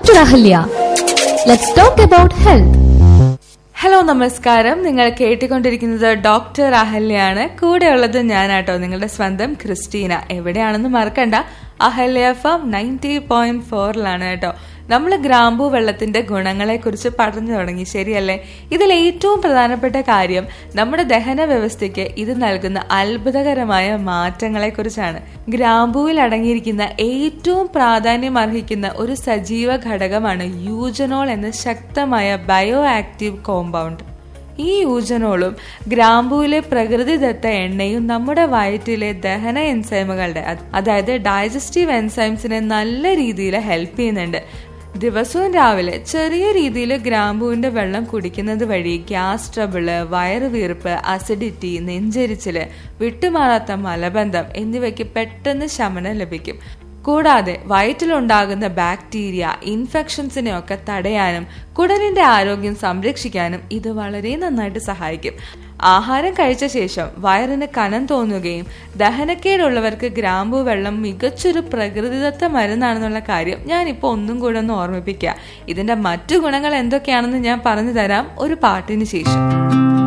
Dr. Ahalya. Let's talk about health. Hello നമസ്കാരം നിങ്ങൾ കേട്ടുകൊണ്ടിരിക്കുന്നത് ഡോക്ടർ അഹല്യാണ് കൂടെയുള്ളത് ഞാനാട്ടോ നിങ്ങളുടെ സ്വന്തം ക്രിസ്റ്റീന എവിടെയാണെന്ന് മറക്കണ്ട അഹല്യ ഫാം നയൻറ്റി പോയിന്റ് ഫോറിലാണ് കേട്ടോ നമ്മൾ ഗ്രാമ്പൂ വെള്ളത്തിന്റെ ഗുണങ്ങളെ കുറിച്ച് പഠിച്ചു തുടങ്ങി ശരിയല്ലേ ഇതിൽ ഏറ്റവും പ്രധാനപ്പെട്ട കാര്യം നമ്മുടെ ദഹന വ്യവസ്ഥയ്ക്ക് ഇത് നൽകുന്ന അത്ഭുതകരമായ മാറ്റങ്ങളെ കുറിച്ചാണ് ഗ്രാമ്പൂവിൽ അടങ്ങിയിരിക്കുന്ന ഏറ്റവും പ്രാധാന്യം അർഹിക്കുന്ന ഒരു സജീവ ഘടകമാണ് യൂജനോൾ എന്ന ശക്തമായ ബയോ ആക്റ്റീവ് കോമ്പൗണ്ട് ഈ യൂജനോളും ഗ്രാമ്പൂവിലെ പ്രകൃതിദത്ത എണ്ണയും നമ്മുടെ വയറ്റിലെ ദഹന എൻസൈമുകളുടെ അത് അതായത് ഡൈജസ്റ്റീവ് എൻസൈംസിനെ നല്ല രീതിയിൽ ഹെൽപ്പ് ചെയ്യുന്നുണ്ട് ദിവസവും രാവിലെ ചെറിയ രീതിയിൽ ഗ്രാമ്പൂവിന്റെ വെള്ളം കുടിക്കുന്നത് വഴി ഗ്യാസ് ട്രബിള് വയറുവീർപ്പ് അസിഡിറ്റി നെഞ്ചരിച്ചില് വിട്ടുമാറാത്ത മലബന്ധം എന്നിവയ്ക്ക് പെട്ടെന്ന് ശമനം ലഭിക്കും കൂടാതെ വയറ്റിലുണ്ടാകുന്ന ബാക്ടീരിയ ഇൻഫെക്ഷൻസിനെ ഒക്കെ തടയാനും കുടലിന്റെ ആരോഗ്യം സംരക്ഷിക്കാനും ഇത് വളരെ നന്നായിട്ട് സഹായിക്കും ആഹാരം കഴിച്ച ശേഷം വയറിന് കനം തോന്നുകയും ദഹനക്കേടുള്ളവർക്ക് ഗ്രാമ്പു വെള്ളം മികച്ചൊരു പ്രകൃതിദത്ത മരുന്നാണെന്നുള്ള കാര്യം ഞാനിപ്പോൾ ഒന്നും കൂടെ ഒന്ന് ഓർമ്മിപ്പിക്കുക ഇതിന്റെ മറ്റു ഗുണങ്ങൾ എന്തൊക്കെയാണെന്ന് ഞാൻ പറഞ്ഞു തരാം ഒരു പാട്ടിന് ശേഷം